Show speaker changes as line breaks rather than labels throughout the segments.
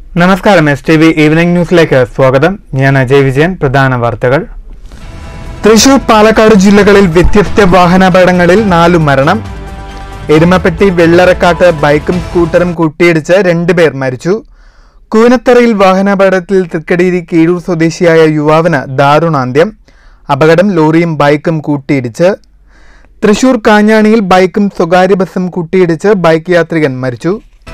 നമസ്കാരം S T V evening ന്യൂസിലേക്ക് സ്വാഗതം ഞാൻ അജയ് വിജയൻ പ്രധാന വാർത്തകൾ തൃശൂർ പാലക്കാട് ജില്ലകളിൽ വ്യത്യസ്ത വാഹനാപകടങ്ങളിൽ നാലു മരണം എരുമപ്പെട്ടി വെള്ളറക്കാട്ട് ബൈക്കും സ്കൂട്ടറും കൂട്ടിയിടിച്ച് രണ്ടുപേർ മരിച്ചു കൂനത്തറയിൽ വാഹനാപകടത്തിൽ തൃക്കടീരി കീഴൂർ സ്വദേശിയായ യുവാവിന് ദാരുണാന്ത്യം അപകടം ലോറിയും ബൈക്കും കൂട്ടിയിടിച്ച് തൃശൂർ കാഞ്ഞാണിയിൽ ബൈക്കും സ്വകാര്യ ബസും കൂട്ടിയിടിച്ച് ബൈക്ക് യാത്രികൻ മരിച്ചു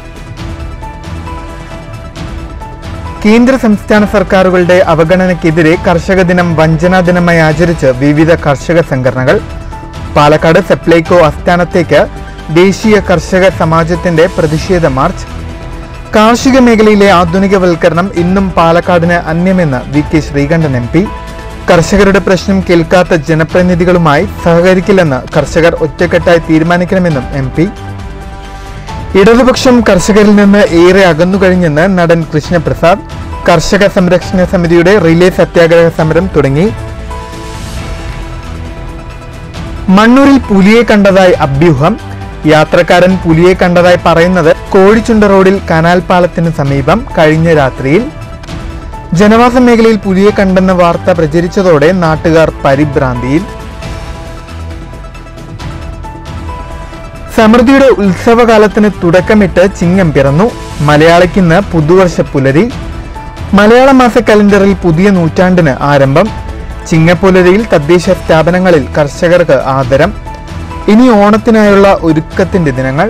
കേന്ദ്ര സംസ്ഥാന സർക്കാരുകളുടെ അവഗണനയ്ക്കെതിരെ കർഷക ദിനം വഞ്ചനാ ദിനമായി ആചരിച്ച് വിവിധ കർഷക സംഘടനകൾ പാലക്കാട് സെപ്ലൈകോ ആസ്ഥാനത്തേക്ക് ദേശീയ കർഷക സമാജത്തിന്റെ പ്രതിഷേധ മാർച്ച് കാർഷിക മേഖലയിലെ ആധുനികവൽക്കരണം ഇന്നും പാലക്കാടിന് അന്യമെന്ന് V K Sreekandan M P കർഷകരുടെ പ്രശ്നം കേൾക്കാത്ത ജനപ്രതിനിധികളുമായി സഹകരിക്കില്ലെന്ന് കർഷകർ ഒറ്റക്കെട്ടായി തീരുമാനിക്കണമെന്നും എം പി ഇടതുപക്ഷം കർഷകരിൽ നിന്ന് ഏറെ അകന്നുകഴിഞ്ഞെന്ന് നടൻ കൃഷ്ണപ്രസാദ് കർഷക സംരക്ഷണ സമിതിയുടെ റിലേ സത്യാഗ്രഹ സമരം തുടങ്ങി മണ്ണൂരിൽ പുലിയെ കണ്ടതായി അഭ്യൂഹം യാത്രക്കാരൻ പുലിയെ കണ്ടതായി പറയുന്നത് കോഴിച്ചുണ്ട റോഡിൽ കനാൽ പാലത്തിന് സമീപം കഴിഞ്ഞ രാത്രിയിൽ ജനവാസ മേഖലയിൽ പുലിയെ കണ്ടെന്ന വാർത്ത പ്രചരിച്ചതോടെ നാട്ടുകാർ പരിഭ്രാന്തിയിൽ സമൃദ്ധിയുടെ ഉത്സവകാലത്തിന് തുടക്കമിട്ട് ചിങ്ങം പിറന്നു മലയാളിക്കിന്ന് പുതുവർഷ പുലരി മലയാള മാസ കലണ്ടറിൽ പുതിയ നൂറ്റാണ്ടിന് ആരംഭം ചിങ്ങപ്പുലരിയിൽ തദ്ദേശ സ്ഥാപനങ്ങളിൽ കർഷകർക്ക് ആദരം ഇനി ഓണത്തിനായുള്ള ഒരുക്കത്തിന്റെ ദിനങ്ങൾ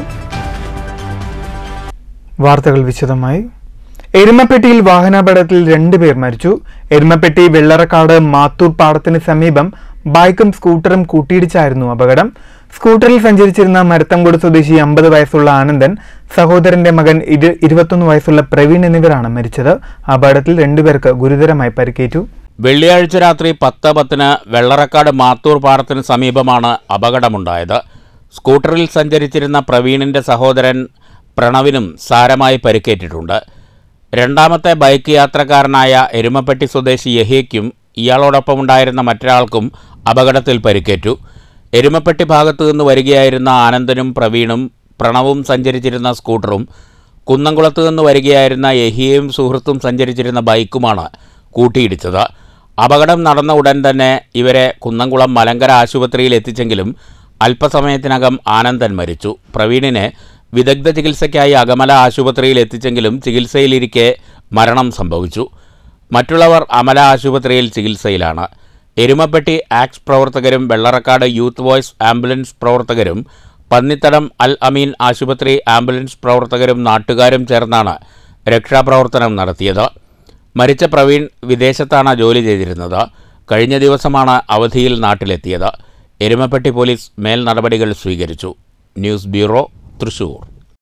വാർത്തകൾ വിശദമായി എരുമപ്പെട്ടിയിൽ വാഹനാപകടത്തിൽ രണ്ടുപേർ മരിച്ചു എരുമപ്പെട്ടി വെള്ളറക്കാട് മാത്തൂർ പാടത്തിന് സമീപം ബൈക്കും സ്കൂട്ടറും കൂട്ടിയിടിച്ചായിരുന്നു അപകടം സ്കൂട്ടറിൽ സഞ്ചരിച്ചിരുന്ന മരത്തംകോട് സ്വദേശി അമ്പത് വയസ്സുള്ള ആനന്ദൻ സഹോദരന്റെ മകൻ ഇരു ഇരുപത്തൊന്ന് വയസ്സുള്ള പ്രവീൺ എന്നിവരാണ് മരിച്ചത് അപകടത്തിൽ രണ്ടുപേർക്ക് ഗുരുതരമായി പരിക്കേറ്റു
വെള്ളിയാഴ്ച രാത്രി പത്ത് പത്തിന് വെള്ളറക്കാട് മാത്തൂർ പാടത്തിന് സമീപമാണ് അപകടമുണ്ടായത് സ്കൂട്ടറിൽ സഞ്ചരിച്ചിരുന്ന പ്രവീണിന്റെ സഹോദരൻ പ്രണവിനും സാരമായി പരിക്കേറ്റിട്ടുണ്ട് രണ്ടാമത്തെ ബൈക്ക് യാത്രക്കാരനായ എരുമപ്പെട്ടി സ്വദേശി യഹിയയ്ക്കും ഇയാളോടൊപ്പമുണ്ടായിരുന്ന മറ്റൊരാൾക്കും അപകടത്തിൽ പരിക്കേറ്റു എരുമപ്പെട്ടി ഭാഗത്തു നിന്ന് വരികയായിരുന്ന ആനന്ദനും പ്രവീണും പ്രണവും സഞ്ചരിച്ചിരുന്ന സ്കൂട്ടറും കുന്നംകുളത്ത് നിന്ന് വരികയായിരുന്ന യഹിയയും സുഹൃത്തും സഞ്ചരിച്ചിരുന്ന ബൈക്കുമാണ് കൂട്ടിയിടിച്ചത് അപകടം നടന്ന ഉടൻ തന്നെ ഇവരെ കുന്നംകുളം മലങ്കര ആശുപത്രിയിൽ എത്തിച്ചെങ്കിലും അല്പസമയത്തിനകം ആനന്ദൻ മരിച്ചു പ്രവീണിനെ വിദഗ്ധ ചികിത്സയ്ക്കായി അകമല ആശുപത്രിയിൽ എത്തിച്ചെങ്കിലും ചികിത്സയിലിരിക്കെ മരണം സംഭവിച്ചു മറ്റുള്ളവർ അമല ആശുപത്രിയിൽ ചികിത്സയിലാണ് എരുമപ്പെട്ടി ആക്സ് പ്രവർത്തകരും വെള്ളറക്കാട് യൂത്ത് വോയ്സ് ആംബുലൻസ് പ്രവർത്തകരും പന്നിത്തടം അൽ അമീൻ ആശുപത്രി ആംബുലൻസ് പ്രവർത്തകരും നാട്ടുകാരും ചേർന്നാണ് രക്ഷാപ്രവർത്തനം നടത്തിയത് മരിച്ച പ്രവീൺ വിദേശത്താണ് ജോലി ചെയ്തിരുന്നത് കഴിഞ്ഞ ദിവസമാണ് അവധിയിൽ നാട്ടിലെത്തിയത് എരുമപ്പെട്ടി പോലീസ് മേൽ നടപടികൾ സ്വീകരിച്ചു ന്യൂസ് ബ്യൂറോ തൃശൂർ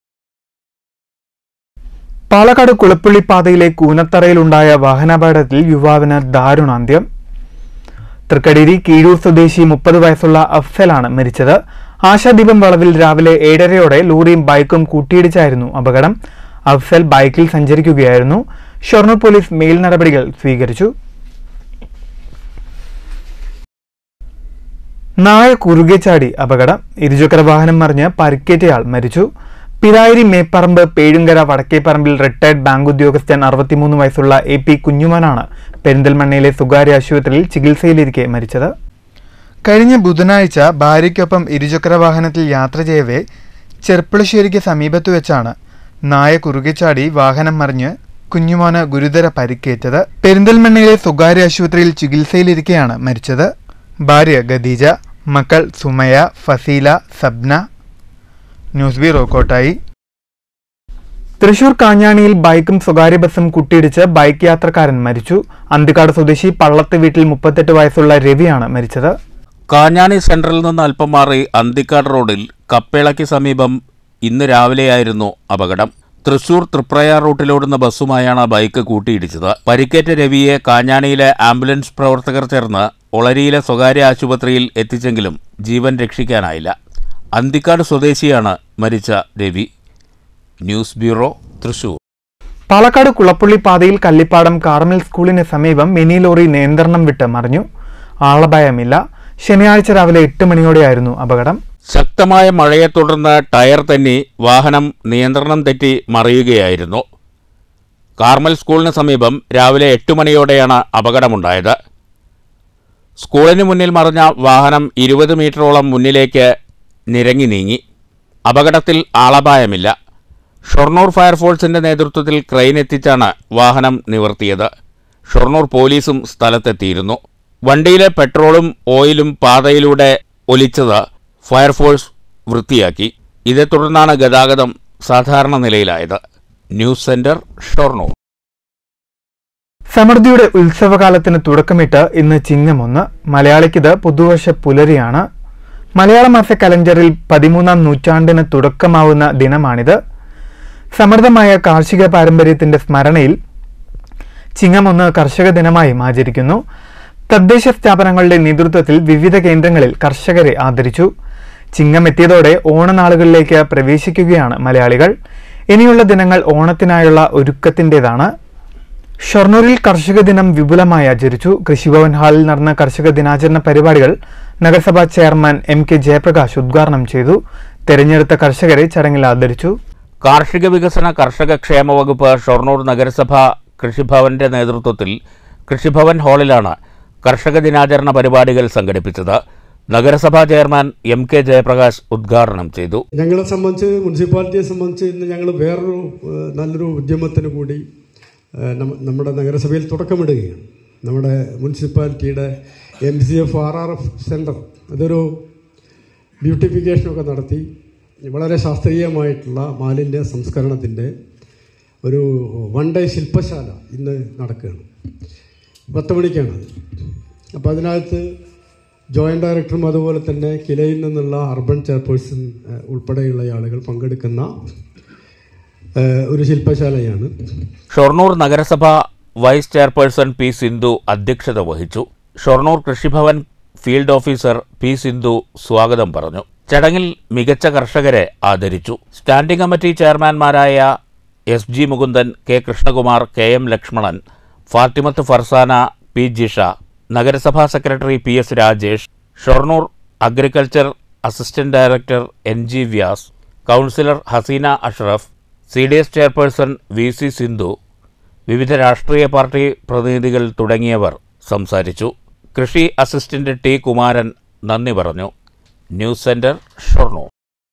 പാലക്കാട് കുളപ്പള്ളി പാതയിലെ കൂനത്തറയിലുണ്ടായ വാഹനാപകടത്തിൽ യുവാവിന് ദാരുണാന്ത്യം തൃക്കടീരി കീഴൂർ സ്വദേശി മുപ്പത് വയസ്സുള്ള അഫ്സലാണ് മരിച്ചത് ആശാദീപം വളവിൽ രാവിലെ ഏഴരയോടെ ലോറിയും ബൈക്കും കൂട്ടിയിടിച്ചായിരുന്നു അപകടം അഫ്സൽ ബൈക്കിൽ സഞ്ചരിക്കുകയായിരുന്നു ഷൊർണൂർ പോലീസ് മേൽ നടപടികൾ സ്വീകരിച്ചു നായ കുറുകെ ചാടി അപകടം ഇരുചക്ര വാഹനം മറിഞ്ഞ് പരിക്കേറ്റയാൾ മരിച്ചു പിരായിരി മേപ്പറമ്പ് പേഴുങ്കര വടക്കേപ്പറമ്പിൽ റിട്ടയർഡ് ബാങ്ക് ഉദ്യോഗസ്ഥൻ അറുപത്തിമൂന്ന് വയസ്സുള്ള എ പി കുഞ്ഞുമോനാണ് പെരിന്തൽമണ്ണയിലെ സ്വകാര്യ ആശുപത്രിയിൽ ചികിത്സയിലിരിക്കെ മരിച്ചത് കഴിഞ്ഞ ബുധനാഴ്ച ഭാര്യയ്ക്കൊപ്പം ഇരുചക്ര വാഹനത്തിൽ യാത്ര ചെയ്യവേ ചെർപ്പുളശ്ശേരിക്ക് സമീപത്ത് വെച്ചാണ് നായ കുറുകെ ചാടി വാഹനം മറിഞ്ഞ് കുഞ്ഞുമോന് ഗുരുതര പരിക്കേറ്റത് പെരിന്തൽമണ്ണയിലെ സ്വകാര്യ ആശുപത്രിയിൽ ചികിത്സയിലിരിക്കെയാണ് മരിച്ചത് ഭാര്യ ഖദീജ മക്കൾ സുമയ ഫസീല സബ്ന ന്യൂസ് ബ്യൂറോ കോട്ടായി തൃശൂർ കാഞ്ഞാണിയിൽ ബൈക്കും സ്വകാര്യ ബസും കൂട്ടിയിടിച്ച് ബൈക്ക് യാത്രക്കാരൻ മരിച്ചു അന്തിക്കാട് സ്വദേശി പള്ളത്ത് വീട്ടിൽ മുപ്പത്തെട്ട് വയസ്സുള്ള രവിയാണ് മരിച്ചത്
കാഞ്ഞാണി സെൻട്രലിൽ നിന്ന് അല്പം മാറി അന്തിക്കാട് റോഡിൽ കപ്പേളയ്ക്ക് സമീപം ഇന്ന് രാവിലെയായിരുന്നു അപകടം തൃശൂർ തൃപ്രയാർ റൂട്ടിലോടുന്ന ബസ്സുമായാണ് ബൈക്ക് കൂട്ടിയിടിച്ചത് പരിക്കേറ്റ രവിയെ കാഞ്ഞാണിയിലെ ആംബുലൻസ് പ്രവർത്തകർ ചേർന്ന് ഒളരിയിലെ സ്വകാര്യ ആശുപത്രിയിൽ എത്തിച്ചെങ്കിലും ജീവൻ രക്ഷിക്കാനായില്ല അന്തിക്കാട് സ്വദേശിയാണ് മരിച്ച രവി ന്യൂസ് ബ്യൂറോ തൃശൂർ
പാലക്കാട് കുളപ്പള്ളി പാതയിൽ കല്ലിപ്പാടം കാർമൽ സ്കൂളിന് സമീപം മിനി ലോറി നിയന്ത്രണം വിട്ട് മറിഞ്ഞു ആളപായമില്ല ശനിയാഴ്ച രാവിലെ എട്ട് മണിയോടെയായിരുന്നു അപകടം
ശക്തമായ മഴയെ തുടർന്ന് ടയർ തന്നെ വാഹനം നിയന്ത്രണം തെറ്റി മറിയുകയായിരുന്നു കാർമൽ സ്കൂളിന് സമീപം രാവിലെ എട്ട് മണിയോടെയാണ് അപകടമുണ്ടായത് സ്കൂളിന് മുന്നിൽ മറിഞ്ഞ വാഹനം ഇരുപത് മീറ്ററോളം മുന്നിലേക്ക് നിരങ്ങി നീങ്ങി അപകടത്തിൽ ആളപായമില്ല ഷൊർണൂർ ഫയർഫോഴ്സിന്റെ നേതൃത്വത്തിൽ ക്രെയിൻ എത്തിച്ചാണ് വാഹനം നിവർത്തിയത് ഷൊർണൂർ പോലീസും സ്ഥലത്തെത്തിയിരുന്നു വണ്ടിയിലെ പെട്രോളും ഓയിലും പാതയിലൂടെ ഒലിച്ചത് ഫയർഫോഴ്സ് വൃത്തിയാക്കി ഇതേ തുടർന്നാണ് ഗതാഗതം സാധാരണ നിലയിലായത് ന്യൂസ് സെന്റർ ഷൊർണൂർ
സമൃദ്ധിയുടെ ഉത്സവകാലത്തിന് തുടക്കമിട്ട് ഇന്ന് ചിങ്ങമൊന്ന് മലയാളിക്കിത് പുതുവർഷ പുലരിയാണ് മലയാള മാസ കലണ്ടറിൽ പതിമൂന്നാം നൂറ്റാണ്ടിന് തുടക്കമാവുന്ന ദിനമാണിത് സമൃദ്ധമായ കാർഷിക പാരമ്പര്യത്തിന്റെ സ്മരണയിൽ ചിങ്ങമൊന്ന് കർഷക ദിനമായും ആചരിക്കുന്നു തദ്ദേശ സ്ഥാപനങ്ങളുടെ നേതൃത്വത്തിൽ വിവിധ കേന്ദ്രങ്ങളിൽ കർഷകരെ ആദരിച്ചു ചിങ്ങം എത്തിയതോടെ ഓണനാളുകളിലേക്ക് പ്രവേശിക്കുകയാണ് മലയാളികൾ ഇനിയുള്ള ദിനങ്ങൾ ഓണത്തിനായുള്ള ഒരുക്കത്തിൻ്റെതാണ് ഷൊർണൂരിൽ കർഷക ദിനം വിപുലമായി ആചരിച്ചു കൃഷിഭവൻ ഹാളിൽ നടന്ന കർഷക ദിനാചരണ പരിപാടികൾ നഗരസഭാ ചെയർമാൻ എം കെ ജയപ്രകാശ് ഉദ്ഘാടനം ചെയ്തു തെരഞ്ഞെടുത്ത കർഷകരെ ചടങ്ങിൽ ആദരിച്ചു
കാർഷിക വികസന കർഷക ക്ഷേമ വകുപ്പ് ഷൊർണൂർ നഗരസഭ കൃഷിഭവന്റെ നേതൃത്വത്തിൽ കൃഷിഭവൻ ഹാളിലാണ് കർഷക ദിനാചരണ പരിപാടികൾ സംഘടിപ്പിച്ചത് നഗരസഭാ ചെയർമാൻ എം കെ ജയപ്രകാശ് ഉദ്ഘാടനം ചെയ്തു
ഞങ്ങളെ സംബന്ധിച്ച് മുനിസിപ്പാലിറ്റിയെ സംബന്ധിച്ച് ഇന്ന് ഞങ്ങൾ വേറൊരു ഏഹ്, നല്ലൊരു ഉദ്യമത്തിന് കൂടി ഏഹ്, നമ്മ- നമ്മുടെ നഗരസഭയിൽ തുടക്കമിടുകയാണ് നമ്മുടെ മുനിസിപ്പാലിറ്റിയുടെ M C F R R F centre അതൊരു ബ്യൂട്ടിഫിക്കേഷനൊക്കെ നടത്തി വളരെ ശാസ്ത്രീയമായിട്ടുള്ള മാലിന്യ സംസ്കരണത്തിൻ്റെ ഒരു വൺ ഡേ ശില്പശാല ഇന്ന് നടക്കുകയാണ് പത്ത് മണിക്കാണ് അപ്പോൾ അതിനകത്ത് ജോയിൻറ്റ് ഡയറക്ടറും അതുപോലെ തന്നെ കിലയിൽ നിന്നുള്ള അർബൻ ചെയർപേഴ്സൺ ഏഹ്, ഉൾപ്പെടെയുള്ള ആളുകൾ പങ്കെടുക്കുന്ന ഏഹ്, ഒരു ശില്പശാലയാണ്
ഷൊർണൂർ നഗരസഭ വൈസ് ചെയർപേഴ്സൺ പി സിന്ധു അധ്യക്ഷത വഹിച്ചു Shoranur Krishibhavan field officer P Sindhu സ്വാഗതം പറഞ്ഞു ചടങ്ങിൽ മികച്ച കർഷകരെ ആദരിച്ചു സ്റ്റാൻഡിംഗ് കമ്മിറ്റി ചെയർമാൻമാരായ S G Mukundan K Krishnakumar K M Lakshmanan Fathimath Farsana P Jisha നഗരസഭാ secretary P S Rajesh Shoranur agriculture assistant director N G Vyas councillor Haseena Ashraf C D S chairperson V C Sindhu വിവിധ രാഷ്ട്രീയ പാർട്ടി പ്രതിനിധികൾ തുടങ്ങിയവർ സംസാരിച്ചു കൃഷി അസിസ്റ്റന്റ് ടി കുമാരൻ നന്ദി പറഞ്ഞു ന്യൂസ് സെന്റർ ഷൊർണൂർ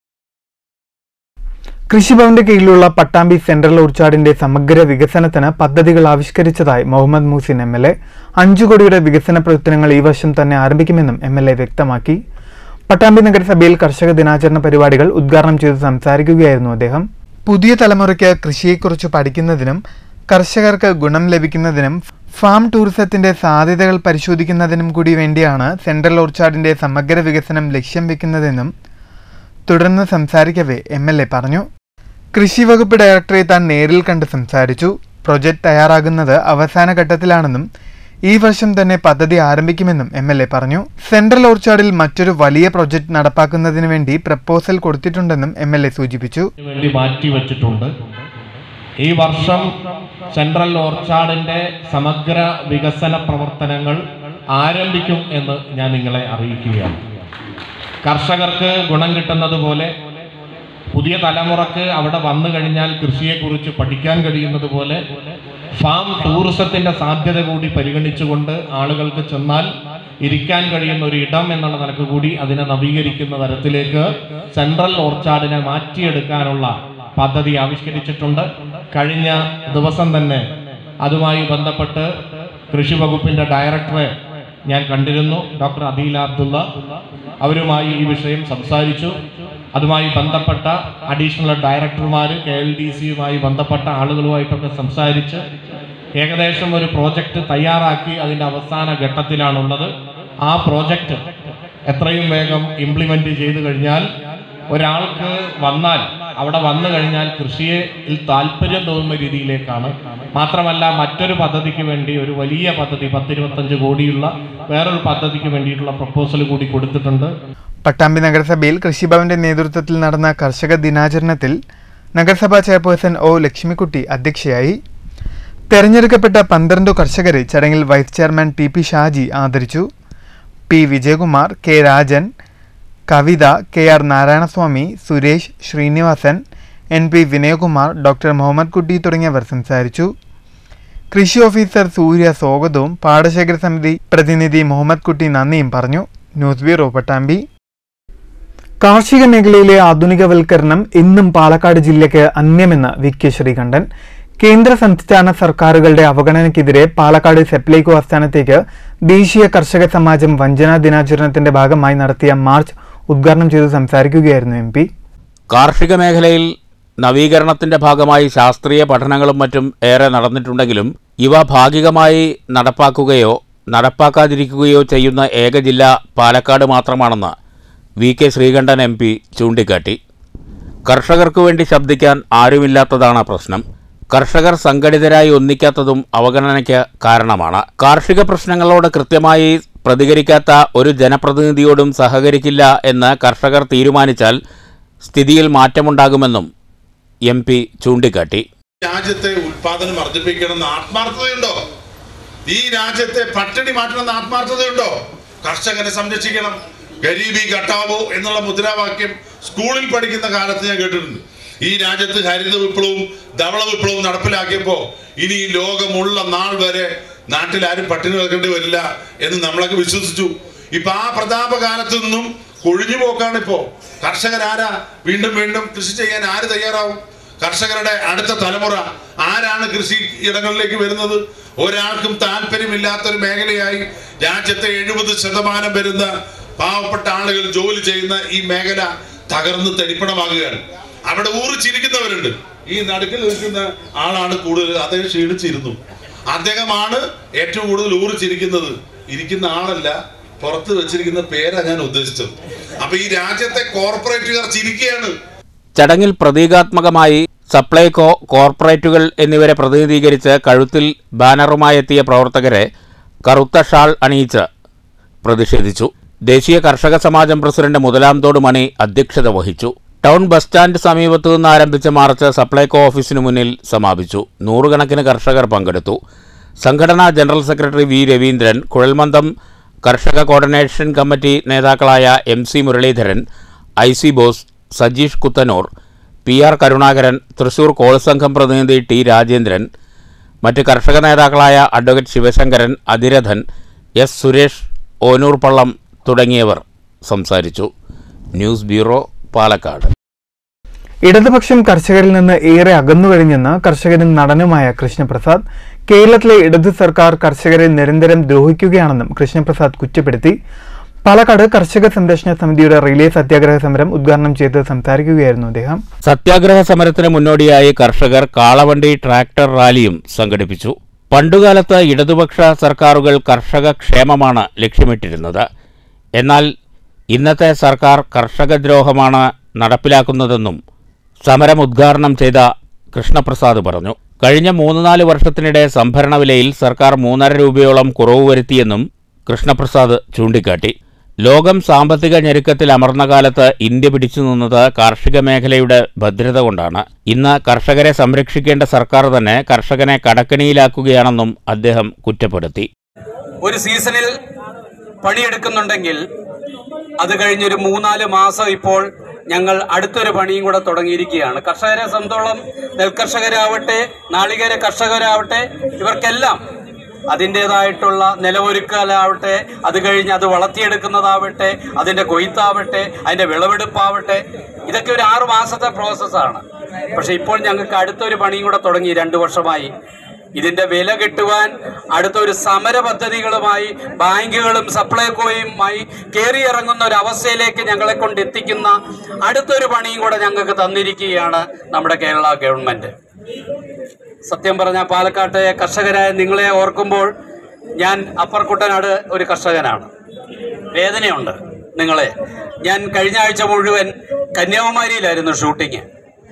കൃഷിഭവന്റെ കീഴിലുള്ള പട്ടാമ്പി സെൻട്രൽ ഓർച്ചാർഡിന്റെ സമഗ്ര വികസനത്തിന് പദ്ധതികൾ ആവിഷ്കരിച്ചതായി Muhammad Muhsin M L A അഞ്ചു കോടിയുടെ വികസന പ്രവർത്തനങ്ങൾ ഈ വർഷം തന്നെ ആരംഭിക്കുമെന്നും എം എൽ എ വ്യക്തമാക്കി പട്ടാമ്പി നഗരസഭയിൽ കർഷക ദിനാചരണ പരിപാടികൾ ഉദ്ഘാടനം ചെയ്ത് സംസാരിക്കുകയായിരുന്നു അദ്ദേഹം പുതിയ തലമുറയ്ക്ക് കൃഷിയെക്കുറിച്ച് പഠിക്കുന്നതിനും കർഷകർക്ക് ഗുണം ലഭിക്കുന്നതിനും ഫാം ടൂറിസത്തിന്റെ സാധ്യതകൾ പരിശോധിക്കുന്നതിനും കൂടി വേണ്ടിയാണ് സെൻട്രൽ ഓർച്ചാർഡിന്റെ സമഗ്ര വികസനം ലക്ഷ്യം വെക്കുന്നതെന്നും തുടർന്ന് സംസാരിക്കവേ എം എൽ എ പറഞ്ഞു കൃഷി വകുപ്പ് ഡയറക്ടറെ താൻ നേരിൽ കണ്ട് സംസാരിച്ചു പ്രൊജക്ട് തയ്യാറാകുന്നത് അവസാന ഘട്ടത്തിലാണെന്നും ഈ വർഷം തന്നെ പദ്ധതി ആരംഭിക്കുമെന്നും എം എൽ എ പറഞ്ഞു സെൻട്രൽ ഓർച്ചാർഡിൽ മറ്റൊരു വലിയ പ്രൊജക്ട് നടപ്പാക്കുന്നതിന് വേണ്ടി പ്രപ്പോസൽ കൊടുത്തിട്ടുണ്ടെന്നും എം എൽ എ സൂചിപ്പിച്ചു
വേണ്ടി മാറ്റിവെച്ചിട്ടുണ്ട് ഈ വർഷം സെൻട്രൽ ഓർച്ചാർഡിന്റെ സമഗ്ര വികസന പ്രവർത്തനങ്ങൾ ആരംഭിക്കും എന്ന് ഞാൻ നിങ്ങളെ അറിയിക്കുകയാണ് കർഷകർക്ക് ഗുണം കിട്ടുന്നത് പോലെ പുതിയ തലമുറക്ക് അവിടെ വന്നു കഴിഞ്ഞാൽ കൃഷിയെക്കുറിച്ച് പഠിക്കാൻ കഴിയുന്നത് പോലെ ഫാം ടൂറിസത്തിന്റെ സാധ്യത കൂടി പരിഗണിച്ചുകൊണ്ട് ആളുകൾക്ക് ചെന്നാൽ ഇരിക്കാൻ കഴിയുന്ന ഒരു ഇടം എന്നുള്ള നിലക്ക് കൂടി അതിനെ നവീകരിക്കുന്ന തരത്തിലേക്ക് സെൻട്രൽ ഓർച്ചാർഡിനെ മാറ്റിയെടുക്കാനുള്ള പദ്ധതി ആവിഷ്കരിച്ചിട്ടുണ്ട് കഴിഞ്ഞ ദിവസം തന്നെ അതുമായി ബന്ധപ്പെട്ട് കൃഷി വകുപ്പിന്റെ ഡയറക്ടറെ ഞാൻ കണ്ടിരുന്നു ഡോക്ടർ അദീല അബ്ദുള്ള അവരുമായി ഈ വിഷയം സംസാരിച്ചു അതുമായി ബന്ധപ്പെട്ട അഡീഷണൽ ഡയറക്ടർമാർ കെ എൽ ഡി സിയുമായി ബന്ധപ്പെട്ട ആളുകളുമായിട്ടൊക്കെ സംസാരിച്ച് ഏകദേശം ഒരു പ്രോജക്റ്റ് തയ്യാറാക്കി അതിൻ്റെ അവസാന ഘട്ടത്തിലാണുള്ളത് ആ പ്രോജക്റ്റ് എത്രയും വേഗം ഇംപ്ലിമെന്റ് ചെയ്തു കഴിഞ്ഞാൽ ഒരാൾക്ക് വന്നാൽ അവിടെ വന്നു കഴിഞ്ഞാൽ കൃഷിയെ താല്പര്യം തോന്നുന്ന രീതിയിലേക്കാണ് മാത്രമല്ല മറ്റൊരു പദ്ധതിക്ക് വേണ്ടി ഒരു വലിയ പദ്ധതി പത്തിരുപത്തഞ്ച് കോടിയുള്ള വേറൊരു പദ്ധതിക്ക് വേണ്ടിയിട്ടുള്ള പ്രപ്പോസൽ കൂടി കൊടുത്തിട്ടുണ്ട്
പട്ടാമ്പി നഗരസഭയിൽ കൃഷിഭവന്റെ നേതൃത്വത്തിൽ നടന്ന കർഷക ദിനാചരണത്തിൽ നഗരസഭാ ചെയർപേഴ്സൺ ഒ ലക്ഷ്മിക്കുട്ടി അധ്യക്ഷയായി തെരഞ്ഞെടുക്കപ്പെട്ട പന്ത്രണ്ട് കർഷകരെ ചടങ്ങിൽ vice chairman T P Shaji ആദരിച്ചു P Vijayakumar K Rajan Kavitha K R Narayanaswamy Suresh Srinivasan N P Vinayakumar doctor Muhammad Kutty തുടങ്ങിയവർ സംസാരിച്ചു കൃഷി ഓഫീസർ സൂര്യ സ്വാഗതവും പാടശേഖര സമിതി പ്രതിനിധി മുഹമ്മദ് കുട്ടി നന്ദിയും പറഞ്ഞു ന്യൂസ് ബ്യൂറോ പട്ടാമ്പി കാർഷിക മേഖലയിലെ ആധുനികവൽക്കരണം ഇന്നും പാലക്കാട് ജില്ലയ്ക്ക് അന്യമെന്ന് വി കെ ശ്രീകണ്ഠൻ കേന്ദ്ര സംസ്ഥാന സർക്കാരുകളുടെ അവഗണനയ്ക്കെതിരെ പാലക്കാട് സെപ്ലൈകോ ആസ്ഥാനത്തേക്ക് ദേശീയ കർഷക സമാജം വഞ്ചനാ ദിനാചരണത്തിന്റെ ഭാഗമായി നടത്തിയ മാർച്ച് ഉദ്ഘാടനം ചെയ്ത് സംസാരിക്കുകയായിരുന്നു എം പി
കാർഷിക മേഖലയിൽ നവീകരണത്തിന്റെ ഭാഗമായി ശാസ്ത്രീയ പഠനങ്ങളും മറ്റും ഏറെ നടന്നിട്ടുണ്ടെങ്കിലും ഇവ ഭാഗികമായി നടപ്പാക്കുകയോ നടപ്പാക്കാതിരിക്കുകയോ ചെയ്യുന്ന ഏക ജില്ല പാലക്കാട് മാത്രമാണെന്ന് V K Sreekandan M P ചൂണ്ടിക്കാട്ടി കർഷകർക്കു വേണ്ടി ശബ്ദിക്കാൻ ആരുമില്ലാത്തതാണ് പ്രശ്നം കർഷകർ സംഘടിതരായി ഒന്നിക്കാത്തതും അവഗണനയ്ക്ക് കാരണമാണ് കാർഷിക പ്രശ്നങ്ങളോട് കൃത്യമായി പ്രതികരിക്കാത്ത ഒരു ജനപ്രതിനിധിയോടും സഹകരിക്കില്ല എന്ന് കർഷകർ തീരുമാനിച്ചാൽ സ്ഥിതിയിൽ മാറ്റമുണ്ടാകുമെന്നും എം പി ചൂണ്ടിക്കാട്ടി
രാജ്യത്തെ ഉത്പാദനം വർദ്ധിപ്പിക്കണമെന്ന് ആത്മാർത്ഥതയുണ്ടോ ഈ രാജ്യത്തെ പട്ടിണി മാറ്റണമെന്ന് ആത്മാർത്ഥതയുണ്ടോ കർഷകനെ സംരക്ഷിക്കണം ഗരീബി ഘട്ടാവോ എന്നുള്ള മുദ്രാവാക്യം സ്കൂളിൽ പഠിക്കുന്ന കാലത്ത് ഞാൻ കേട്ടിട്ടുണ്ട് ഈ രാജ്യത്ത് ഹരിത വിപ്ലവവും ധവള വിപ്ലവവും നടപ്പിലാക്കിയപ്പോൾ ഇനി ഈ ലോകമുള്ള നാൾ വരെ നാട്ടിൽ ആരും പട്ടിണി കിടക്കേണ്ടി വരില്ല എന്ന് നമ്മളൊക്കെ വിശ്വസിച്ചു ഇപ്പൊ ആ പ്രതാപകാലത്തു നിന്നും കൊഴിഞ്ഞു പോക്കാണ് ഇപ്പോ കർഷകരാരാ വീണ്ടും വീണ്ടും കൃഷി ചെയ്യാൻ ആര് തയ്യാറാവും കർഷകരുടെ അടുത്ത തലമുറ ആരാണ് കൃഷി ഇടങ്ങളിലേക്ക് വരുന്നത് ഒരാൾക്കും താല്പര്യമില്ലാത്ത ഒരു മേഖലയായി രാജ്യത്തെ എഴുപത് ശതമാനം വരുന്ന പാവപ്പെട്ട ആളുകൾ ജോലി ചെയ്യുന്ന ഈ മേഖല തകർന്ന് തരിപ്പണമാകുകയാണ് അവിടെ ഊറിച്ചിരിക്കുന്നവരുണ്ട് ഈ നടുക്കിൽ നിൽക്കുന്ന ആളാണ് കൂടുതൽ അദ്ദേഹം ക്ഷീണിച്ചിരുന്നു അദ്ദേഹമാണ് ഏറ്റവും കൂടുതൽ ഊറിച്ചിരിക്കുന്നത് ഇരിക്കുന്ന ആളല്ല പുറത്ത് വെച്ചിരിക്കുന്ന പേരാ ഞാൻ ഉദ്ദേശിച്ചത് അപ്പൊ ഈ രാജ്യത്തെ കോർപ്പറേറ്റുകാർ ചിരിക്കുകയാണ്
ചടങ്ങിൽ പ്രതീകാത്മകമായി സപ്ലൈകോ കോർപ്പറേറ്റുകൾ എന്നിവരെ പ്രതിനിധീകരിച്ച് കഴുത്തിൽ ബാനറുമായി എത്തിയ പ്രവർത്തകരെ കറുത്ത ഷാൾ അണിയിച്ച് പ്രതിഷേധിച്ചു ദേശീയ കർഷക സമാജം പ്രസിഡന്റ് മുതലാംതോട് മണി അധ്യക്ഷത വഹിച്ചു ടൗൺ ബസ് സ്റ്റാൻഡ് സമീപത്തു നിന്ന് ആരംഭിച്ച മാർച്ച് സപ്ലൈകോ ഓഫീസിനു മുന്നിൽ സമാപിച്ചു നൂറുകണക്കിന് കർഷകർ പങ്കെടുത്തു സംഘടനാ ജനറൽ സെക്രട്ടറി വി രവീന്ദ്രൻ കുഴൽമന്ദം കർഷക കോർഡിനേഷൻ കമ്മിറ്റി നേതാക്കളായ M C Muraleedharan I C Bose Sajeesh Kuthanur P R Karunakaran Thrissur കോൾ സംഘം പ്രതിനിധി ടി രാജേന്ദ്രൻ മറ്റ് കർഷക നേതാക്കളായ അഡ്വക്കേറ്റ് ശിവശങ്കരൻ അതിരഥൻ എസ് സുരേഷ് ഓനൂർ പള്ളം തുടങ്ങിയവർ സംസാരിച്ചു ന്യൂസ് ബ്യൂറോ പാലക്കാട്
ഇടതുപക്ഷം കർഷകരിൽ നിന്ന് ഏറെ അകന്നുകഴിഞ്ഞെന്ന് കർഷകനും നടനുമായ കൃഷ്ണപ്രസാദ് കേരളത്തിലെ ഇടതു സർക്കാർ കർഷകരെ നിരന്തരം ദ്രോഹിക്കുകയാണെന്നും കൃഷ്ണപ്രസാദ് കുറ്റപ്പെടുത്തി പാലക്കാട് കർഷക സംരക്ഷണ സമിതിയുടെ റിലേ സത്യാഗ്രഹ സമരം ഉദ്ഘാടനം ചെയ്ത് സംസാരിക്കുകയായിരുന്നു അദ്ദേഹം
സത്യാഗ്രഹ സമരത്തിന് മുന്നോടിയായി കർഷകർ കാളവണ്ടി ട്രാക്ടർ റാലിയും സംഘടിപ്പിച്ചു പണ്ടുകാലത്ത് ഇടതുപക്ഷ സർക്കാരുകൾ കർഷക ക്ഷേമമാണ് ലക്ഷ്യമിട്ടിരുന്നത് എന്നാൽ ഇന്നത്തെ സർക്കാർ കർഷകദ്രോഹമാണ് നടപ്പിലാക്കുന്നതെന്നും സമരം ഉദ്ഘാടനം ചെയ്ത കൃഷ്ണപ്രസാദ് പറഞ്ഞു കഴിഞ്ഞ മൂന്ന് നാല് വർഷത്തിനിടെ സംഭരണ വിലയിൽ സർക്കാർ മൂന്നര രൂപയോളം കുറവ് വരുത്തിയെന്നും കൃഷ്ണപ്രസാദ് ചൂണ്ടിക്കാട്ടി ലോകം സാമ്പത്തിക ഞെരുക്കത്തിൽ അമർന്ന കാലത്ത് ഇന്ത്യ പിടിച്ചു നിന്നത് കാർഷിക മേഖലയുടെ ഭദ്രത കൊണ്ടാണ് ഇന്ന് കർഷകരെ സംരക്ഷിക്കേണ്ട സർക്കാർ തന്നെ കർഷകനെ കടക്കണിയിലാക്കുകയാണെന്നും അദ്ദേഹം കുറ്റപ്പെടുത്തി
ഒരു സീസണിൽ പണിയെടുക്കുന്നുണ്ടെങ്കിൽ അത് കഴിഞ്ഞൊരു മൂന്നാല് മാസം ഇപ്പോൾ ഞങ്ങൾ അടുത്തൊരു പണിയും കൂടെ തുടങ്ങിയിരിക്കുകയാണ് കർഷകരെ സംബന്ധിച്ചോളം നെൽകർഷകരാവട്ടെ നാളികേര കർഷകരാവട്ടെ ഇവർക്കെല്ലാം അതിൻ്റെതായിട്ടുള്ള നിലവൊരുക്കലാവട്ടെ അത് കഴിഞ്ഞ് അത് വളർത്തിയെടുക്കുന്നതാവട്ടെ അതിൻ്റെ കൊയ്ത്താവട്ടെ അതിൻ്റെ വിളവെടുപ്പാവട്ടെ ഇതൊക്കെ ഒരു ആറു മാസത്തെ പ്രോസസ്സാണ് പക്ഷെ ഇപ്പോൾ ഞങ്ങൾക്ക് അടുത്തൊരു പണിയും കൂടെ തുടങ്ങി രണ്ടു വർഷമായി ഇതിന്റെ വില കിട്ടുവാൻ അടുത്തൊരു സമര പദ്ധതികളുമായി ബാങ്കുകളും സപ്ലൈകോയുമായി കയറിയിറങ്ങുന്ന ഒരു അവസ്ഥയിലേക്ക് ഞങ്ങളെ കൊണ്ട് എത്തിക്കുന്ന അടുത്തൊരു പണിയും കൂടെ ഞങ്ങൾക്ക് തന്നിരിക്കുകയാണ് നമ്മുടെ കേരള ഗവൺമെന്റ് സത്യം പറഞ്ഞ പാലക്കാട്ടെ കർഷകരായ നിങ്ങളെ ഓർക്കുമ്പോൾ ഞാൻ അപ്പർ കുട്ടനാട് ഒരു കർഷകനാണ് വേദനയുണ്ട് നിങ്ങളെ ഞാൻ കഴിഞ്ഞ ആഴ്ച മുഴുവൻ കന്യാകുമാരിയിലായിരുന്നു ഷൂട്ടിങ്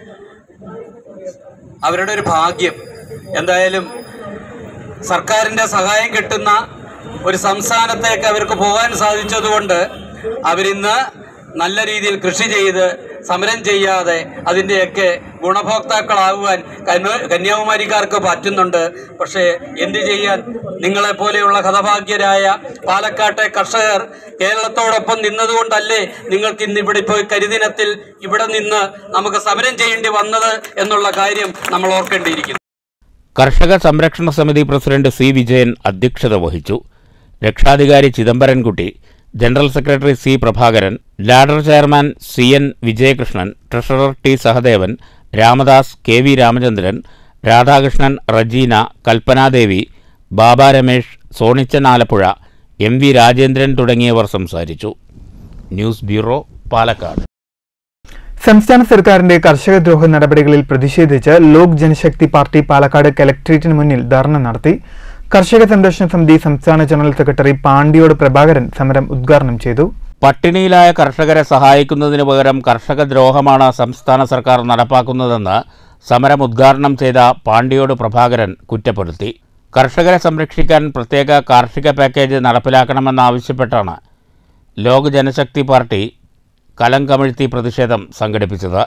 അവരുടെ ഒരു ഭാഗ്യം എന്തായാലും സർക്കാരിന്റെ സഹായം കിട്ടുന്ന ഒരു സംസ്ഥാനത്തേക്ക് അവർക്ക് പോകാൻ സാധിച്ചതുകൊണ്ട് അവരിന്ന് നല്ല രീതിയിൽ കൃഷി ചെയ്ത് സമരം ചെയ്യാതെ അതിൻ്റെയൊക്കെ ഗുണഭോക്താക്കളാകുവാൻ കന്യ- കന്യാകുമാരിക്കാർക്ക് പറ്റുന്നുണ്ട് പക്ഷേ എന്ത് ചെയ്യാൻ നിങ്ങളെ പോലെയുള്ള ഹതഭാഗ്യരായ പാലക്കാട്ടെ കർഷകർ കേരളത്തോടൊപ്പം നിന്നതുകൊണ്ടല്ലേ നിങ്ങൾക്ക് ഇന്ന് ഇവിടെ ഇപ്പോൾ കരിദിനത്തിൽ ഇവിടെ നിന്ന് നമുക്ക് സമരം ചെയ്യേണ്ടി വന്നത് എന്നുള്ള കാര്യം നമ്മൾ ഓർക്കേണ്ടിയിരിക്കുന്നു
കർഷക സംരക്ഷണ സമിതി പ്രസിഡന്റ് സി വിജയൻ അധ്യക്ഷത വഹിച്ചു രക്ഷാധികാരി Chidambarankutty general secretary C Prabhakaran ladder chairman C N Vijayakrishnan treasurer T Sahadevan Ramadas K V Ramachandran Radhakrishnan Regina Kalpanadevi Baba Ramesh Sonichan Alappuzha M V Rajendran തുടങ്ങിയവർ സംസാരിച്ചു ന്യൂസ് ബ്യൂറോ പാലക്കാട്
സംസ്ഥാന സർക്കാരിന്റെ കർഷകദ്രോഹ നടപടികളിൽ പ്രതിഷേധിച്ച് ലോക് ജനശക്തി പാർട്ടി പാലക്കാട് കലക്ട്രേറ്റിന് മുന്നിൽ ധർണ നടത്തി കർഷക സംരക്ഷണ സമിതി സംസ്ഥാന ജനറൽ സെക്രട്ടറി പാണ്ടിയോട് പ്രഭാകരൻ സമരം ഉദ്ഘാടനം ചെയ്തു
പട്ടിണിയിലായ കർഷകരെ സഹായിക്കുന്നതിന് പകരം കർഷക ദ്രോഹമാണ് സംസ്ഥാന സർക്കാർ നടപ്പാക്കുന്നതെന്ന് സമരം ഉദ്ഘാടനം ചെയ്ത പാണ്ടിയോട് പ്രഭാകരൻ കുറ്റപ്പെടുത്തി കർഷകരെ സംരക്ഷിക്കാൻ പ്രത്യേക കാർഷിക പാക്കേജ് നടപ്പിലാക്കണമെന്നാവശ്യപ്പെട്ടാണ് ലോക് ജനശക്തി പാർട്ടി കലം കമിഴ്ത്തി പ്രതിഷേധം സംഘടിപ്പിച്ചത്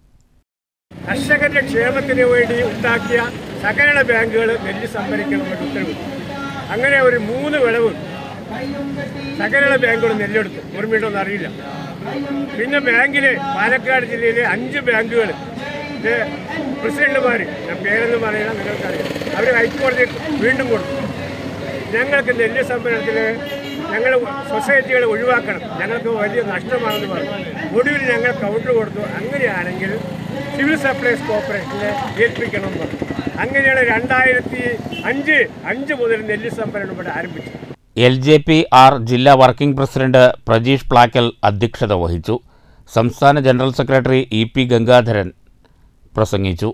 കർഷകരുടെ ക്ഷേമത്തിന് വേണ്ടി ഉണ്ടാക്കിയ സഹകരണ ബാങ്കുകൾ നെല്ല് സംഭരിക്കണമെന്ന് ഉത്തരവ് അങ്ങനെ ഒരു മൂന്ന് വിളവ് സഹകരണ ബാങ്കുകൾ നെല്ലെടുത്തു ഓർമ്മയുണ്ടോന്ന് അറിയില്ല പിന്നെ ബാങ്കില് പാലക്കാട് ജില്ലയിലെ അഞ്ച് ബാങ്കുകൾ ഇത് പ്രസിഡന്റുമാർ ഞാൻ പേരൊന്നും പറയണം നിങ്ങൾക്കറിയാം അവർ ഹൈക്കോടതി വീണ്ടും കൊടുത്തു ഞങ്ങൾക്ക് നെല്ല് സംഭരണത്തിൽ ഞങ്ങൾ സൊസൈറ്റികൾ ഒഴിവാക്കണം ഞങ്ങൾക്ക് വലിയ നഷ്ടമാണെന്ന് പറഞ്ഞു ഒടുവിൽ ഞങ്ങൾ കൗണ്ടർ കൊടുത്തു അങ്ങനെയാണെങ്കിൽ സിവിൽ സപ്ലൈസ് കോർപ്പറേഷനെ ഏൽപ്പിക്കണം എന്ന് പറഞ്ഞു അങ്ങനെയാണ് രണ്ടായിരത്തി അഞ്ച് അഞ്ച് മുതൽ നെല്ല് സംഭരണം ഇവിടെ ആരംഭിച്ചത്
എൽ ജെ പി ആർ ജില്ലാ വർക്കിംഗ് പ്രസിഡന്റ് പ്രജീഷ് പ്ലാക്കൽ അധ്യക്ഷത വഹിച്ചു സംസ്ഥാന general secretary E P Gangadharan പ്രസംഗിച്ചു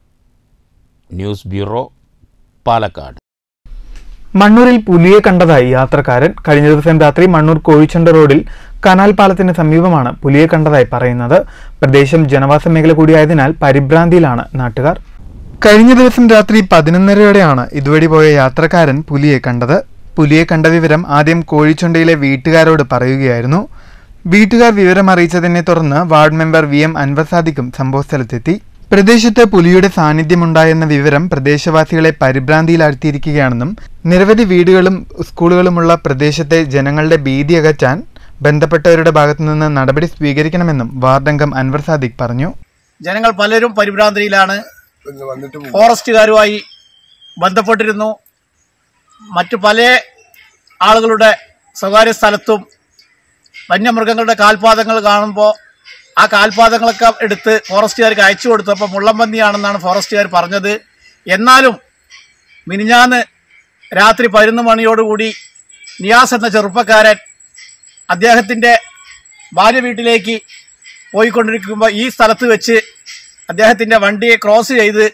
ന്യൂസ് ബ്യൂറോ പാലക്കാട്
മണ്ണൂരിൽ പുലിയെ കണ്ടതായി യാത്രക്കാരൻ കഴിഞ്ഞ ദിവസം രാത്രി മണ്ണൂർ കോഴിച്ചണ്ട റോഡിൽ കനാൽ പാലത്തിന് സമീപമാണ് പുലിയെ കണ്ടതായി പറയുന്നത് പ്രദേശം ജനവാസ മേഖല കൂടിയായതിനാൽ പരിഭ്രാന്തിയിലാണ് നാട്ടുകാർ കഴിഞ്ഞ ദിവസം രാത്രി പതിനൊന്നരയോടെയാണ് ഇതുവഴി പോയ യാത്രക്കാരൻ പുലിയെ കണ്ടത് പുലിയെ കണ്ട വിവരം ആദ്യം കോഴിച്ചൊണ്ടയിലെ വീട്ടുകാരോട് പറയുകയായിരുന്നു വീട്ടുകാർ വിവരം അറിയിച്ചതിനെ തുടർന്ന് ward member V M Anvar സാദിഖും സംഭവസ്ഥലത്തെത്തി പ്രദേശത്ത് പുലിയുടെ സാന്നിധ്യമുണ്ടായെന്ന വിവരം പ്രദേശവാസികളെ പരിഭ്രാന്തിയിലാഴ്ത്തിയിരിക്കുകയാണെന്നും നിരവധി വീടുകളും സ്കൂളുകളുമുള്ള പ്രദേശത്തെ ജനങ്ങളുടെ ഭീതി അകറ്റാൻ ബന്ധപ്പെട്ടവരുടെ ഭാഗത്തുനിന്ന് നടപടി സ്വീകരിക്കണമെന്നും വാർഡംഗം അൻവർ സാദിഖ് പറഞ്ഞു
ജനങ്ങൾ പലരും പരിഭ്രാന്തിയിലാണ് ഫോറസ്റ്റുകാരുമായി ബന്ധപ്പെട്ടിരുന്നു മറ്റു പല ആളുകളുടെ സ്വകാര്യ സ്ഥലത്തും വന്യമൃഗങ്ങളുടെ കാൽപാദങ്ങൾ കാണുമ്പോൾ ആ കാൽപാദങ്ങളൊക്കെ എടുത്ത് ഫോറസ്റ്റുകാർക്ക് അയച്ചു കൊടുത്തപ്പോൾ മുള്ളംപന്നിയാണെന്നാണ് ഫോറസ്റ്റുകാർ പറഞ്ഞത് എന്നാലും മിനിഞ്ഞാന്ന് രാത്രി പതിനൊന്ന് മണിയോടുകൂടി നിയാസ് എന്ന ചെറുപ്പക്കാരൻ അദ്ദേഹത്തിൻ്റെ ഭാര്യ വീട്ടിലേക്ക് പോയിക്കൊണ്ടിരിക്കുമ്പോൾ ഈ സ്ഥലത്ത് വെച്ച് അദ്ദേഹത്തിൻ്റെ വണ്ടിയെ ക്രോസ് ചെയ്ത്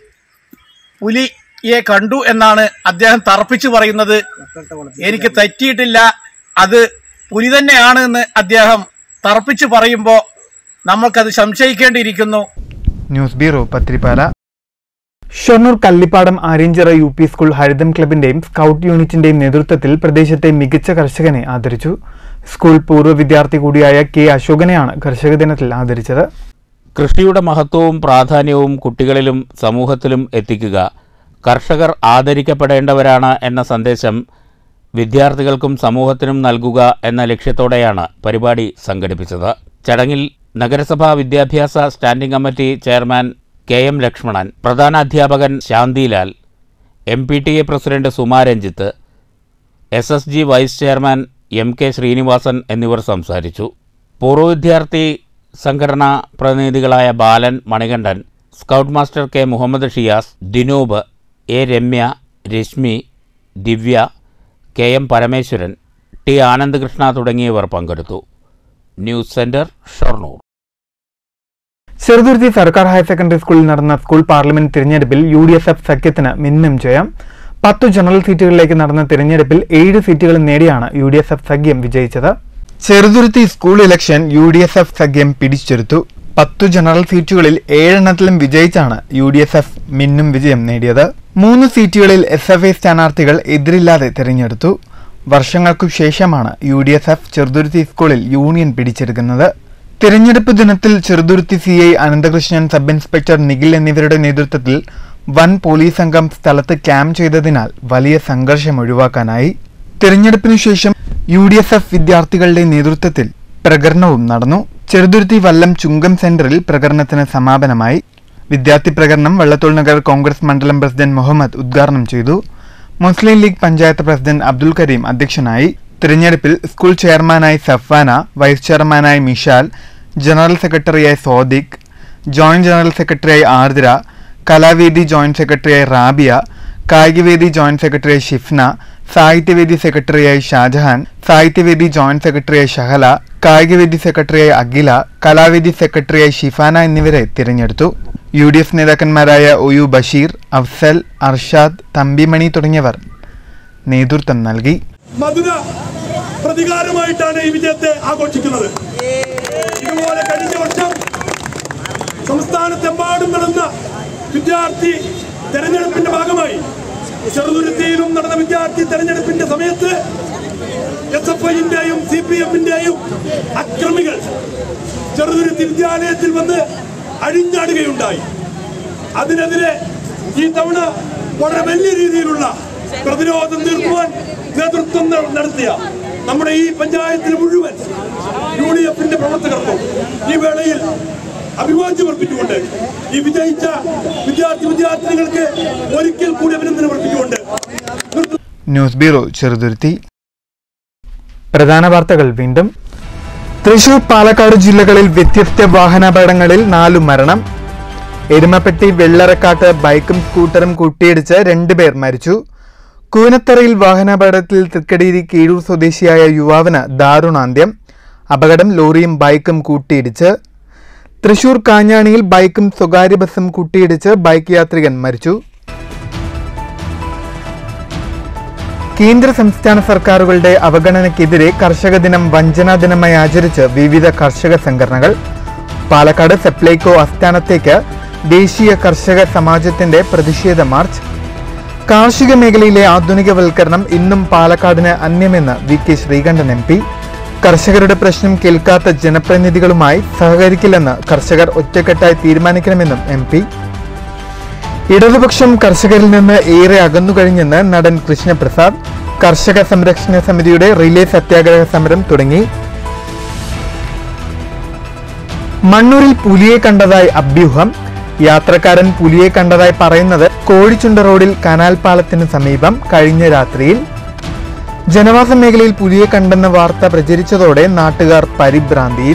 പുലിയെ കണ്ടു എന്നാണ് അദ്ദേഹം തറപ്പിച്ചു പറയുന്നത് എനിക്ക് തെറ്റിയിട്ടില്ല അത് പുലി തന്നെയാണ് എന്ന് അദ്ദേഹം തറപ്പിച്ചു പറയുമ്പോൾ നമ്മൾക്കത് സംശയിക്കേണ്ടിയിരിക്കുന്നു
news bureau Pathirippala Shoranur Kallippadam Aryanchira U P school ഹരിതം ക്ലബിന്റെയും സ്കൗട്ട് യൂണിറ്റിന്റെയും നേതൃത്വത്തിൽ പ്രദേശത്തെ മികച്ച കർഷകനെ ആദരിച്ചു സ്കൂൾ പൂർവ്വ വിദ്യാർത്ഥി കൂടിയായ കെ അശോകനെയാണ് കർഷക ദിനത്തിൽ ആദരിച്ചത്
കൃഷിയുടെ മഹത്വവും പ്രാധാന്യവും കുട്ടികളിലും സമൂഹത്തിലും എത്തിക്കുക കർഷകർ ആദരിക്കപ്പെടേണ്ടവരാണ് എന്ന സന്ദേശം വിദ്യാർത്ഥികൾക്കും സമൂഹത്തിനും നൽകുക എന്ന ലക്ഷ്യത്തോടെയാണ് പരിപാടി സംഘടിപ്പിച്ചത് ചടങ്ങിൽ നഗരസഭാ വിദ്യാഭ്യാസ standing committee chairman K M Lakshmanan പ്രധാന അധ്യാപകൻ Santhilal M P T A president Suma Ranjith S S G vice chairman M K Srinivasan എന്നിവർ സംസാരിച്ചു പൂർവ്വ വിദ്യാർത്ഥി സംഘടനാ പ്രതിനിധികളായ Balan Manikandan scout master K Muhammad Shiyas Dinoob A Ramya Reshmi Divya K M Parameswaran T Anandakrishna തുടങ്ങിയവർ പങ്കെടുത്തു ന്യൂസ് സെന്റർ ഷൊർണൂർ
ചെറുതുരുത്തി സർക്കാർ ഹയർ സെക്കൻഡറി സ്കൂളിൽ നടന്ന സ്കൂൾ പാർലമെന്റ് തിരഞ്ഞെടുപ്പിൽ യു ഡി എഫ് എഫ് സഖ്യത്തിന് മിന്നും ജയം പത്തു ജനറൽ സീറ്റുകളിലേക്ക് നടന്ന തിരഞ്ഞെടുപ്പിൽ ഏഴ് സീറ്റുകൾ നേടിയാണ് യു ഡി എഫ് എഫ് സഖ്യം വിജയിച്ചത് Cheruthuruthy school election U D F F സഖ്യം പിടിച്ചെടുത്തു പത്തു ജനറൽ സീറ്റുകളിൽ ഏഴെണ്ണത്തിലും വിജയിച്ചാണ് യു ഡി എഫ് എഫ് മിന്നും വിജയം നേടിയത് മൂന്ന് സീറ്റുകളിൽ എസ് എഫ് ഐ സ്ഥാനാർത്ഥികൾ എതിരില്ലാതെ തിരഞ്ഞെടുത്തു വർഷങ്ങൾക്കു ശേഷമാണ് U D F F Cheruthuruthy സ്കൂളിൽ യൂണിയൻ പിടിച്ചെടുക്കുന്നത് തിരഞ്ഞെടുപ്പ് ദിനത്തിൽ Cheruthuruthy C I Ananthakrishnan sub inspector Nikhil എന്നിവരുടെ നേതൃത്വത്തിൽ വൻ പോലീസ് സംഘം സ്ഥലത്ത് ക്യാമ്പ് ചെയ്തതിനാൽ വലിയ സംഘർഷം ഒഴിവാക്കാനായി തിരഞ്ഞെടുപ്പിനു ശേഷം യു ഡി എഫ് എഫ് വിദ്യാർത്ഥികളുടെ നേതൃത്വത്തിൽ പ്രകടനവും നടന്നു ചെറുതുരുത്തി വല്ലം ചുങ്കം സെന്ററിൽ പ്രകടനത്തിന് സമാപനമായി വിദ്യാർത്ഥി പ്രകടനം വള്ളത്തോൾ നഗർ കോൺഗ്രസ് മണ്ഡലം പ്രസിഡന്റ് മുഹമ്മദ് ഉദ്ഘാടനം ചെയ്തു മുസ്ലിം ലീഗ് പഞ്ചായത്ത് പ്രസിഡന്റ് അബ്ദുൽ കരീം അധ്യക്ഷനായി തിരഞ്ഞെടുപ്പിൽ സ്കൂൾ ചെയർമാനായി സഫാന വൈസ് ചെയർമാനായി മിഷാൽ ജനറൽ സെക്രട്ടറിയായി സോദിഖ് ജോയിന്റ് ജനറൽ സെക്രട്ടറിയായി ആർദ്ര കലാവേദി ജോയിന്റ് സെക്രട്ടറിയായി റാബിയ കായികവേദി ജോയിന്റ് സെക്രട്ടറിയായി ഷിഫ്ന സാഹിത്യവേദി സെക്രട്ടറിയായി ഷാജഹാൻ സാഹിത്യവേദി ജോയിന്റ് സെക്രട്ടറിയായി ഷഹല കായികവേദി സെക്രട്ടറിയായി അഖില കലാവേദി സെക്രട്ടറിയായി ഷിഫാന എന്നിവരെ തിരഞ്ഞെടുത്തു യു ഡി എഫ് നേതാക്കന്മാരായ ഒ യു ബഷീർ അഫ്സൽ അർഷാദ് തമ്പിമണി തുടങ്ങിയവർ നേതൃത്വം നൽകി
മധുര പ്രതികാരമായിട്ടാണ് ഈ വിജയത്തെ ആഘോഷിക്കുന്നത് ഇതുപോലെ കഴിഞ്ഞ വർഷം സംസ്ഥാനത്തെമ്പാടും നടന്ന വിദ്യാർത്ഥി തെരഞ്ഞെടുപ്പിന്റെ ഭാഗമായി ചെറുതുരുത്തിയിലും നടന്ന വിദ്യാർത്ഥി തെരഞ്ഞെടുപ്പിന്റെ സമയത്ത് എസ് എഫ് ഐന്റെയും സി പി എമ്മിന്റെയും അക്രമികൾ ചെറുതുരുത്തി വിദ്യാലയത്തിൽ വന്ന് അഴിഞ്ഞാടുകയുണ്ടായി അതിനെതിരെ ഈ തവണ വളരെ വലിയ രീതിയിലുള്ള പ്രതിരോധം തീർക്കുവാൻ നേതൃത്വം ന- നടത്തിയ നമ്മുടെ ഈ പഞ്ചായത്തിന് മുഴുവൻ യു ഡി എഫിന്റെ പ്രവർത്തകർക്കും ഈ വേളയിൽ അഭിവാദ്യം അർപ്പിച്ചുകൊണ്ട് ഈ വിജയിച്ച വിദ്യാർത്ഥി വിദ്യാർത്ഥിനികൾക്ക് ഒരിക്കൽ കൂടി അഭിനന്ദനം അർപ്പിച്ചുകൊണ്ട്
ന്യൂസ് ബ്യൂറോ ചെറുതുരുത്തി പ്രധാന വാർത്തകൾ വീണ്ടും തൃശൂർ പാലക്കാട് ജില്ലകളിൽ വ്യത്യസ്ത വാഹനാപകടങ്ങളിൽ നാലു മരണം എരുമപ്പെട്ടി വെള്ളറക്കാട്ട് ബൈക്കും സ്കൂട്ടറും കൂട്ടിയിടിച്ച് രണ്ടുപേർ മരിച്ചു കൂനത്തറയിൽ വാഹനാപകടത്തിൽ തൃക്കടീരി കീഴൂർ സ്വദേശിയായ യുവാവിന് ദാരുണാന്ത്യം അപകടം ലോറിയും ബൈക്കും കൂട്ടിയിടിച്ച് തൃശൂർ കാഞ്ഞാണിയിൽ ബൈക്കും സ്വകാര്യ ബസും കൂട്ടിയിടിച്ച് ബൈക്ക് യാത്രികൻ മരിച്ചു കേന്ദ്ര സംസ്ഥാന സർക്കാരുകളുടെ അവഗണനയ്ക്കെതിരെ കർഷക ദിനം വഞ്ചനാ ദിനമായി ആചരിച്ച് വിവിധ കർഷക സംഘടനകൾ പാലക്കാട് സെപ്ലൈകോ ആസ്ഥാനത്തേക്ക് ദേശീയ കർഷക സമാജത്തിന്റെ പ്രതിഷേധ മാർച്ച് കാർഷിക മേഖലയിലെ ആധുനികവൽക്കരണം ഇന്നും പാലക്കാടിന് അന്യമെന്ന് V K Sreekandan M P കർഷകരുടെ പ്രശ്നം കേൾക്കാത്ത ജനപ്രതിനിധികളുമായി സഹകരിക്കില്ലെന്ന് കർഷകർ ഒറ്റക്കെട്ടായി തീരുമാനിക്കണമെന്നും എം പി ഇടതുപക്ഷം കർഷകരിൽ നിന്ന് ഏറെ അകന്നുകഴിഞ്ഞെന്ന് നടൻ കൃഷ്ണപ്രസാദ് കർഷക സംരക്ഷണ സമിതിയുടെ റിലേ സത്യാഗ്രഹ സമരം തുടങ്ങി മണ്ണൂരിൽ പുലിയെ കണ്ടതായി അഭ്യൂഹം യാത്രക്കാരൻ പുലിയെ കണ്ടതായി പറയുന്നത് കോഴിച്ചുണ്ട റോഡിൽ കനാൽ പാലത്തിന് സമീപം കഴിഞ്ഞ രാത്രിയിൽ ജനവാസ മേഖലയിൽ പുലിയെ കണ്ടെന്ന വാർത്ത പ്രചരിച്ചതോടെ നാട്ടുകാർ പരിഭ്രാന്തിയിൽ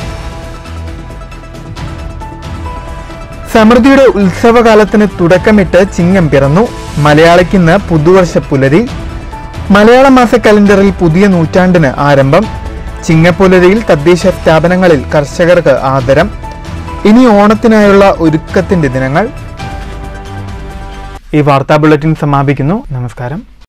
സമൃദ്ധിയുടെ ഉത്സവകാലത്തിന് തുടക്കമിട്ട് ചിങ്ങം പിറന്നു മലയാളിക്കിന്ന് പുതുവർഷ പുലരി മലയാള മാസ കലണ്ടറിൽ പുതിയ നൂറ്റാണ്ടിന് ആരംഭം ചിങ്ങപ്പുലരിയിൽ തദ്ദേശ സ്ഥാപനങ്ങളിൽ കർഷകർക്ക് ആദരം ഇനി ഓണത്തിനായുള്ള ഒരുക്കത്തിന്റെ ദിനങ്ങൾ ഈ വാർത്താ ബുള്ളറ്റിൻ സമാപിക്കുന്നു നമസ്കാരം